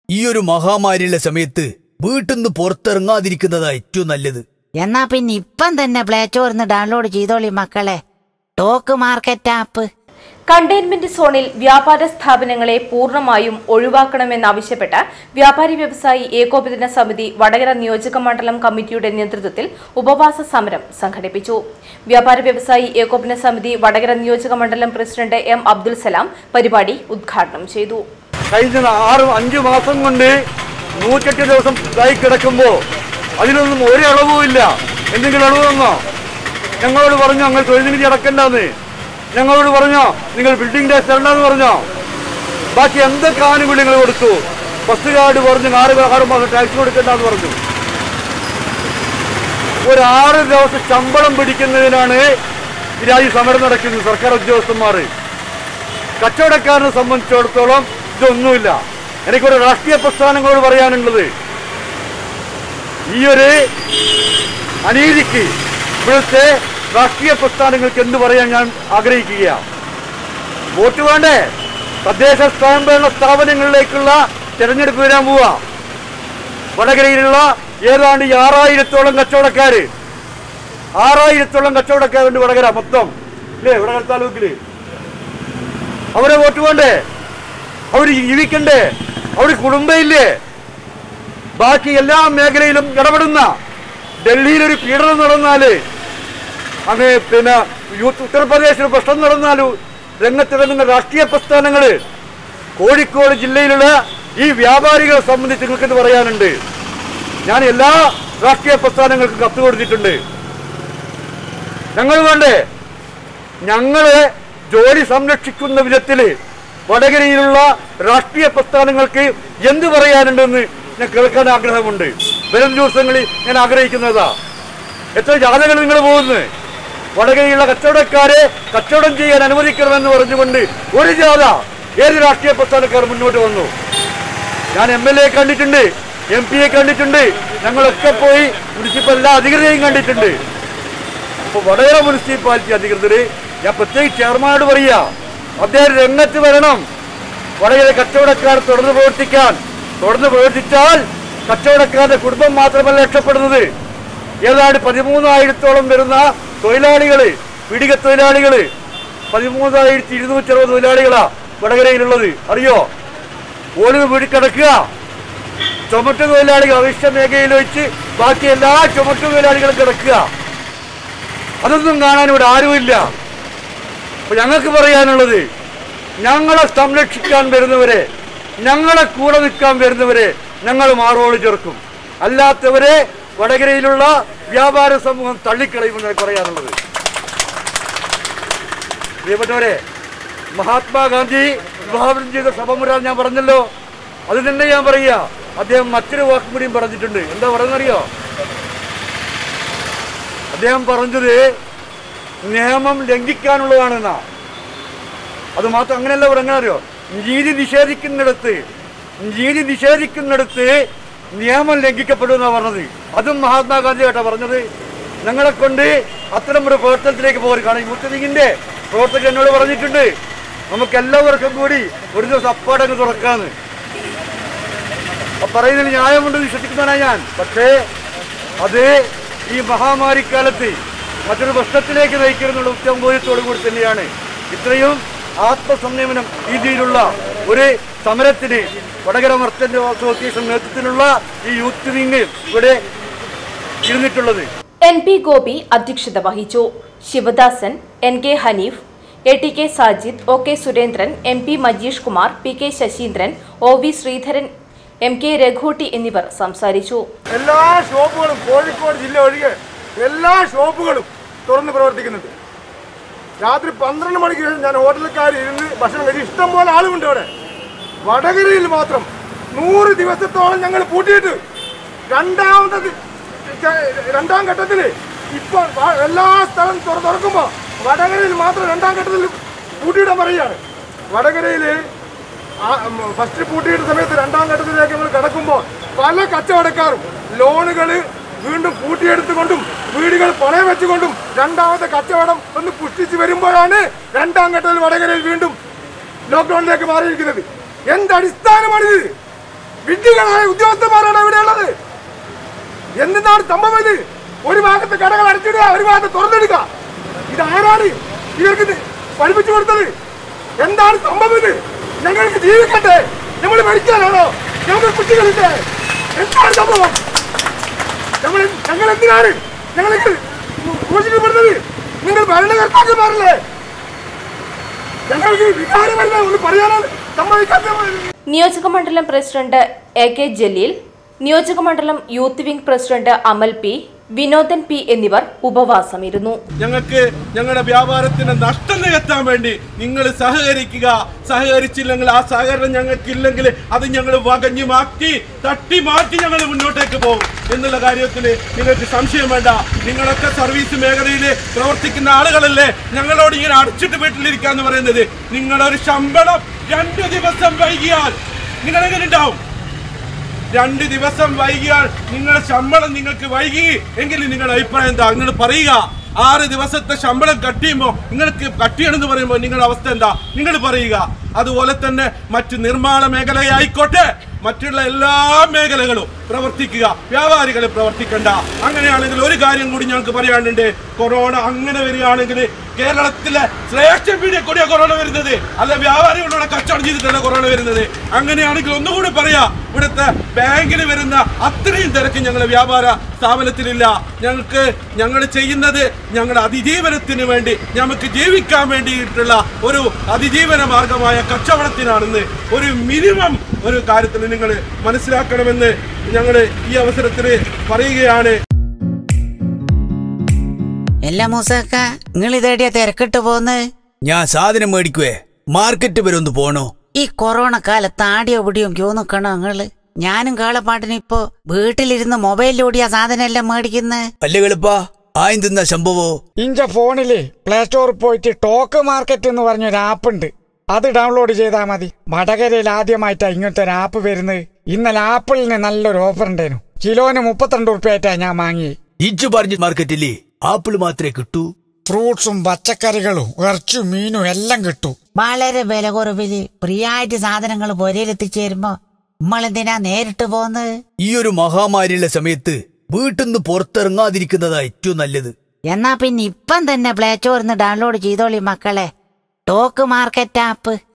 ഈ ഒരു മഹാമാരിയുള്ള സമയത്ത് വീട്ടിൽ നിന്ന് പുറത്തിറങ്ങാതിരിക്കുന്നതാ ഏറ്റവും നല്ലത് എന്നാ പിന്നെ ഇപ്പം തന്നെ പ്ലേ സ്റ്റോറിന്ന് ഡൗൺലോഡ് ചെയ്തോളി മക്കളെ ടോക്ക് മാർക്കറ്റ് ആപ്പ് കണ്ടെയ്ൻമെന്റ് സോണിൽ വ്യാപാര സ്ഥാപനങ്ങളെ പൂർണ്ണമായും ഒഴിവാക്കണമെന്നാവശ്യപ്പെട്ട് വ്യാപാരി വ്യവസായി ഏകോപന സമിതി വടകര നിയോജക മണ്ഡലം കമ്മിറ്റിയുടെ നേതൃത്വത്തിൽ ഉപവാസ സമരം സംഘടിപ്പിച്ചു വ്യാപാര വ്യവസായി ഏകോപന സമിതി വടകര നിയോജക മണ്ഡലം പ്രസിഡന്റ് എം അബ്ദുൽ സലാം പരിപാടി ഉദ്ഘാടനം ചെയ്തു കഴിഞ്ഞ ആറ് അഞ്ചു മാസം കൊണ്ട് നൂറ്റെട്ട് ദിവസം ഇതായി കിടക്കുമ്പോ അതിനൊന്നും ഒരു അളവും ഇല്ല എന്തെങ്കിലും അളവ് തന്നോ ഞങ്ങളോട് പറഞ്ഞു ഞങ്ങൾ തൊഴിൽ നികുതി അടക്കണ്ടെന്ന് ഞങ്ങളോട് പറഞ്ഞോ നിങ്ങൾ ബിൽഡിംഗ് ടാക്സ് തരണ്ടെന്ന് പറഞ്ഞോ ബാക്കി എന്തൊക്കെ ആനുകൂല്യങ്ങൾ കൊടുത്തു ബസ് കാർഡ് പറഞ്ഞു ആറ് ആറ് മാസം ടാക്സ് കൊടുക്കണ്ടെന്ന് പറഞ്ഞു ഒരു ആറ് ദിവസം ശമ്പളം പിടിക്കുന്നതിനാണ് ഈ രാജ്യ സമരം നടക്കുന്നത് സർക്കാർ ഉദ്യോഗസ്ഥന്മാർ കച്ചവടക്കാരനെ സംബന്ധിച്ചിടത്തോളം ഇതൊന്നുമില്ല എനിക്കൊരു രാഷ്ട്രീയ പ്രസ്ഥാനങ്ങളോട് പറയാനുള്ളത് ഈ ഒരു അനീതിക്ക് ഇവിടുത്തെ രാഷ്ട്രീയ പ്രസ്ഥാനങ്ങൾക്ക് എന്ത് പറയാൻ ഞാൻ ആഗ്രഹിക്കുകയാണ് വോട്ട് വേണ്ടേ തദ്ദേശ സ്വയംഭരണ സ്ഥാപനങ്ങളിലേക്കുള്ള തെരഞ്ഞെടുപ്പ് വരാൻ പോവാ വടകരയിലുള്ള ഏതാണ്ട് ഈ ആറായിരത്തോളം കച്ചവടക്കാര് ആറായിരത്തോളം കച്ചവടക്കാരുണ്ട് വടകര മൊത്തം ഇല്ലേ വടകര താലൂക്കില് അവരെ വോട്ട് വേണ്ടേ അവർ ജീവിക്കണ്ടേ അവർ കുടുംബമില്ലേ ബാക്കി എല്ലാ മേഖലയിലും ഇടപെടുന്ന ഡൽഹിയിൽ ഒരു പീഡനം നടന്നാല് അങ്ങ് പിന്നെ യൂത്ത് ഉത്തർപ്രദേശിൽ പ്രശ്നം നടന്നാലും രംഗത്തിറങ്ങുന്ന രാഷ്ട്രീയ പ്രസ്ഥാനങ്ങള് കോഴിക്കോട് ജില്ലയിലുള്ള ഈ വ്യാപാരികളെ സംബന്ധിച്ച് നിങ്ങൾക്കെന്ന് പറയാനുണ്ട് ഞാൻ എല്ലാ രാഷ്ട്രീയ പ്രസ്ഥാനങ്ങൾക്കും കത്ത് കൊടുത്തിട്ടുണ്ട് ഞങ്ങൾ വേണ്ടേ ഞങ്ങളെ ജോലി സംരക്ഷിക്കുന്ന വിധത്തില് വടകരയിലുള്ള രാഷ്ട്രീയ പ്രസ്ഥാനങ്ങൾക്ക് എന്ത് പറയാനുണ്ടെന്ന് ഞാൻ കേൾക്കാൻ ആഗ്രഹമുണ്ട് വരും ദിവസങ്ങളിൽ ഞാൻ ആഗ്രഹിക്കുന്നതാ എത്ര ജാഥകൾ നിങ്ങൾ പോകുന്നു വടകരയിലുള്ള കച്ചവടക്കാരെ കച്ചവടം ചെയ്യാൻ അനുവദിക്കണമെന്ന് പറഞ്ഞുകൊണ്ട് ഒരു ജാഥ ഏത് രാഷ്ട്രീയ പ്രസ്ഥാനക്കാർ മുന്നോട്ട് വന്നു ഞാൻ എം എൽ എ കണ്ടിട്ടുണ്ട് എം പിയെ കണ്ടിട്ടുണ്ട് ഞങ്ങളൊക്കെ പോയി മുനിസിപ്പൽ എല്ലാ അധികൃതരെയും കണ്ടിട്ടുണ്ട് അപ്പൊ വടകര മുനിസിപ്പാലിറ്റി അധികൃതര് ഞാൻ പ്രത്യേകിച്ച് ചെയർമാനോട് പറയാ അദ്ദേഹം രംഗത്ത് വരണം വടകര കച്ചവടക്കാർ തുടർന്ന് പ്രവർത്തിക്കാൻ തുടർന്ന് പ്രവർത്തിച്ചാൽ കച്ചവടക്കാരുടെ കുടുംബം മാത്രമല്ല രക്ഷപ്പെടുന്നത് ഏതാണ്ട് പതിമൂന്നായിരത്തോളം വരുന്ന തൊഴിലാളികള് പിടിക തൊഴിലാളികള് പതിമൂന്നായിരത്തി ഇരുന്നൂറ്റി അറുപത് തൊഴിലാളികളാ വടകരയിലുള്ളത് അറിയോ ഓടുന്ന് വീട്ടിൽ കിടക്കുക ചുമട്ട് തൊഴിലാളികൾ അവശ്യ മേഖലയിൽ വെച്ച് ബാക്കി എല്ലാ ചുമട്ട് തൊഴിലാളികളും കിടക്കുക അതൊന്നും കാണാൻ ഇവിടെ ആരുമില്ല അപ്പൊ ഞങ്ങൾക്ക് പറയാനുള്ളത് ഞങ്ങളെ സംരക്ഷിക്കാൻ വരുന്നവരെ ഞങ്ങളെ കൂടെ നിൽക്കാൻ വരുന്നവരെ ഞങ്ങൾ മാറോട് ചേർക്കും അല്ലാത്തവരെ വടകരയിലുള്ള വ്യാപാര സമൂഹം തള്ളിക്കളയുമെന്ന് എനിക്ക് പറയാനുള്ളത് പ്രിയപ്പെട്ടവരെ മഹാത്മാഗാന്ധി വിഭാവനം ചെയ്ത സഭമുരാൻ ഞാൻ പറഞ്ഞല്ലോ അത് തന്നെ ഞാൻ പറയുക അദ്ദേഹം മറ്റൊരു വാക്കും കൂടിയും പറഞ്ഞിട്ടുണ്ട് എന്താ പറയുന്നറിയോ അദ്ദേഹം പറഞ്ഞത് നിയമം ലംഘിക്കാനുള്ളതാണെന്നാ അത് മാത്രം അങ്ങനെയല്ല പറഞ്ഞാൽ അറിയോ നീതി നിഷേധിക്കുന്നിടത്ത് നീതി നിഷേധിക്കുന്നിടത്ത് നിയമം ലംഘിക്കപ്പെടുമെന്നാ പറഞ്ഞത് അതും മഹാത്മാഗാന്ധി കേട്ടാ പറഞ്ഞത് ഞങ്ങളെ കൊണ്ട് അത്തരം ഒരു പ്രവർത്തനത്തിലേക്ക് പോകാൻ കാരണം യൂത്ത് ലീഗിന്റെ പ്രവർത്തകർ എന്നോട് പറഞ്ഞിട്ടുണ്ട് നമുക്ക് എല്ലാവർക്കും കൂടി ഒരു ദിവസം അപ്പാടങ്ങ് തുറക്കാന്ന് അപ്പൊ പറയുന്നതിൽ ന്യായമുണ്ട് വിശ്വസിക്കുന്നവനാണ് ഞാൻ പക്ഷേ അത് ഈ മഹാമാരിക്കാലത്ത് മറ്റൊരു പ്രശ്നത്തിലേക്ക് നയിക്കരുന്നുള്ള ഉത്തമ ബോധ്യത്തോടു കൂടി തന്നെയാണ് ഇത്രയും ആത്മസംയമനം രീതിയിലുള്ള ഒരു സമരത്തിന് വടകര മർച്ചന്റ് അസോസിയേഷൻ നേതൃത്വത്തിലുള്ള ഈ യൂത്ത് വിങ് ഇവിടെ ഇരുന്നിട്ടുള്ളത് എൻ പി ഗോപി അധ്യക്ഷത വഹിച്ചു Sivadasan N K Haneef A T K Sajid O K Surendran M P Majeesh Kumar P K Sasindran O V Sreedharan M K Raghootty എന്നിവർ സംസാരിച്ചു എല്ലാ ഷോപ്പുകളും കോഴിക്കോട് ജില്ല ഒഴികെ എല്ലാ ഷോപ്പുകളും തുറന്ന് പ്രവർത്തിക്കുന്നുണ്ട് രാത്രി പന്ത്രണ്ട് മണിക്ക് ശേഷം ഞാൻ ഹോട്ടലിൽ ഇരുന്ന് ഭക്ഷണം കഴിച്ച് ഇഷ്ടം പോലെ ആളുമുണ്ട് അവിടെ വടകരയിൽ മാത്രം നൂറ് ദിവസത്തോളം ഞങ്ങൾ പൂട്ടിയിട്ട് രണ്ടാമത്തെ ദി- ച- രണ്ടാം ഘട്ടത്തിൽ ഇപ്പൊ വ- എല്ലാ സ്ഥലം തുറ- തുറക്കുമ്പോ വടകരയിൽ മാത്രം രണ്ടാം ഘട്ടത്തിൽ പൂട്ടിയിടാൻ പറയുകയാണ് വടകരയിൽ ഫസ്റ്റ് പൂട്ടിയിട്ട സമയത്ത് രണ്ടാം ഘട്ടത്തിലേക്ക് നമ്മൾ കടക്കുമ്പോൾ പല കച്ചവടക്കാരും ലോണുകള് വീണ്ടും കൂട്ടിയെടുത്തുകൊണ്ടും വീടുകൾ പണയം വെച്ചുകൊണ്ടും രണ്ടാമത്തെ കച്ചവടം ഒന്ന് പുഷ്ടിച്ച് വരുമ്പോഴാണ് രണ്ടാം ഘട്ടത്തിൽ വടകരയിൽ വീണ്ടും ലോക്ക്ഡൌണിലേക്ക് മാറിയിരിക്കുന്നത് എന്തടിസ്ഥാനമാണിത് വിഡ്ഢികളായ ഉദ്യോഗസ്ഥന്മാരാണ് ഇവിടെ ഉള്ളത് എന്തിനാണ് സംഭവം ഇത് ഒരു ഭാഗത്ത് കടകൾ അടച്ചിടുക ഒരു ഭാഗത്ത് തുറന്നിടുക ഇത് ആരാണ് ഇവർക്ക് ഇത് പഠിപ്പിച്ചു കൊടുത്തത് എന്താണ് സംഭവം ഇത് ഞങ്ങൾക്ക് ജീവിക്കട്ടെ നമ്മൾ മരിക്കാനാണോ ഞങ്ങൾക്ക് കുട്ടികളില്ലേ എന്താണ് സംഭവം നമ്മൾ ഞങ്ങൾ എന്തിനാണ് ഞങ്ങൾക്ക് സൂക്ഷിക്കപ്പെടുന്നത് നിങ്ങൾ ഭരണകർത്താക്കന്മാരല്ലേ ഞങ്ങൾക്ക് വികാരമല്ല ഒന്ന് പറയാനാണ് സമ്മതിക്കാത്ത നിയോജക മണ്ഡലം പ്രസിഡന്റ് എ കെ ജലീൽ നിയോജക മണ്ഡലം youth wing president Amal P Vinodan P എന്നിവർ ഉപവാസമിരുന്നു ഞങ്ങൾക്ക് ഞങ്ങളുടെ വ്യാപാരത്തിന് നഷ്ടം നികത്താൻ വേണ്ടി നിങ്ങൾ സഹകരിക്കുക സഹകരിച്ചില്ലെങ്കിൽ ആ സഹകരണം ഞങ്ങൾക്കില്ലെങ്കിൽ അത് ഞങ്ങൾ വകഞ്ഞു മാറ്റി തട്ടി മാറ്റി ഞങ്ങൾ മുന്നോട്ടേക്ക് പോകും എന്നുള്ള കാര്യത്തിൽ നിങ്ങൾക്ക് സംശയം വേണ്ട നിങ്ങളൊക്കെ സർവീസ് മേഖലയിൽ പ്രവർത്തിക്കുന്ന ആളുകളല്ലേ ഞങ്ങളോട് ഇങ്ങനെ അടച്ചിട്ട് വീട്ടിലിരിക്കാന്ന് പറയുന്നത് നിങ്ങളൊരു ശമ്പളം രണ്ട് ദിവസം വൈകിയാൽ നിങ്ങൾ എങ്ങനെ ഉണ്ടാവും രണ്ട് ദിവസം വൈകിയാൽ നിങ്ങളുടെ ശമ്പളം നിങ്ങൾക്ക് വൈകി എങ്കിൽ നിങ്ങളുടെ അഭിപ്രായം എന്താ നിങ്ങൾ പറയുക ആറ് ദിവസത്തെ ശമ്പളം കട്ട് ചെയ്യുമ്പോൾ നിങ്ങൾക്ക് കട്ട് ചെയ്യണമെന്ന് പറയുമ്പോൾ നിങ്ങളുടെ അവസ്ഥ എന്താ നിങ്ങൾ പറയുക അതുപോലെ തന്നെ മറ്റ് നിർമ്മാണ മേഖലയായിക്കോട്ടെ മറ്റുള്ള എല്ലാ മേഖലകളും പ്രവർത്തിക്കുക വ്യാപാരികൾ പ്രവർത്തിക്കണ്ട അങ്ങനെയാണെങ്കിൽ ഒരു കാര്യം കൂടി ഞങ്ങൾക്ക് പറയാനുണ്ട് കൊറോണ അങ്ങനെ വരികയാണെങ്കിൽ കേരളത്തിലെ ശ്രേഷ്ഠ പീഡിയ കൂടിയ കൊറോണ വരുന്നത് അല്ല വ്യാപാരികളോട് കച്ചവടം ചെയ്തിട്ടല്ല കൊറോണ വരുന്നത് അങ്ങനെയാണെങ്കിൽ ഒന്നുകൂടി പറയാ ഇവിടുത്തെ ബാങ്കിൽ വരുന്ന അത്രയും തിരക്ക് ഞങ്ങളുടെ വ്യാപാര സ്ഥാപനത്തിലില്ല ഞങ്ങൾക്ക് ഞങ്ങൾ ചെയ്യുന്നത് ഞങ്ങളുടെ അതിജീവനത്തിന് വേണ്ടി നമുക്ക് ജീവിക്കാൻ വേണ്ടിയിട്ടുള്ള ഒരു അതിജീവന മാർഗമായ കച്ചവടത്തിനാണെന്ന് ഒരു മിനിമം ഒരു കാര്യത്തിൽ നിങ്ങൾ മനസ്സിലാക്കണമെന്ന് ഞങ്ങൾ ഈ അവസരത്തിൽ പറയുകയാണ് എല്ലാ മൂസക്ക നിങ്ങൾ ഇതേടിയ തിരക്കിട്ട് പോന്ന് ഞാൻ സാധനം മേടിക്കുവേ മാർക്കറ്റ് വരെ ഒന്ന് പോണോ ഈ കൊറോണ കാലത്ത് ആടിയോ പിടിയോ ക്യൂ നിക്കണോ നിങ്ങള് ഞാനും കാളപ്പാട്ടിന് ഇപ്പൊ വീട്ടിലിരുന്ന് മൊബൈലിലൂടിയാ സാധനം എല്ലാം മേടിക്കുന്നത് അല്ലേ കളിപ്പാ ആയും തിന്ന സംഭവോ ഇഞ്ച ഫോണില് പ്ലേ സ്റ്റോറിൽ പോയിട്ട് ടോക്ക് മാർക്കറ്റ് എന്ന് പറഞ്ഞൊരു ആപ്പ് ഉണ്ട് അത് ഡൗൺലോഡ് ചെയ്താൽ മതി വടകരയിൽ ആദ്യമായിട്ടാ ഇങ്ങനത്തെ ഒരു ആപ്പ് വരുന്നത് ഇന്നലെ ആപ്പിളിന് നല്ലൊരു ഓഫർ ഉണ്ടായിരുന്നു കിലോന് മുപ്പത്തിരണ്ട് ഉറുപ്പ്യായിട്ടാ ഞാൻ വാങ്ങി ഇജ്ജ് പറഞ്ഞ മാർക്കറ്റില്ലേ ആപ്പിൾ മാത്രമേ കിട്ടൂ ഫ്രൂട്ട്സും പച്ചക്കറികളും ഇറച്ചും മീനും എല്ലാം കിട്ടും വളരെ വില കുറവില് ഫ്രീ ആയിട്ട് സാധനങ്ങൾ പൊരയിലെത്തിച്ചേരുമ്പോ നമ്മളെന്തിനാ നേരിട്ട് പോന്ന് ഈ ഒരു മഹാമാരിയുള്ള സമയത്ത് വീട്ടിന്ന് പുറത്തിറങ്ങാതിരിക്കുന്നതാ ഏറ്റവും നല്ലത് എന്നാ പിന്നെ ഇപ്പം തന്നെ പ്ലേ സ്റ്റോറിന്ന് ഡൗൺലോഡ് ചെയ്തോളി മക്കളെ ടോക്ക് മാർക്കറ്റ് ആപ്പ്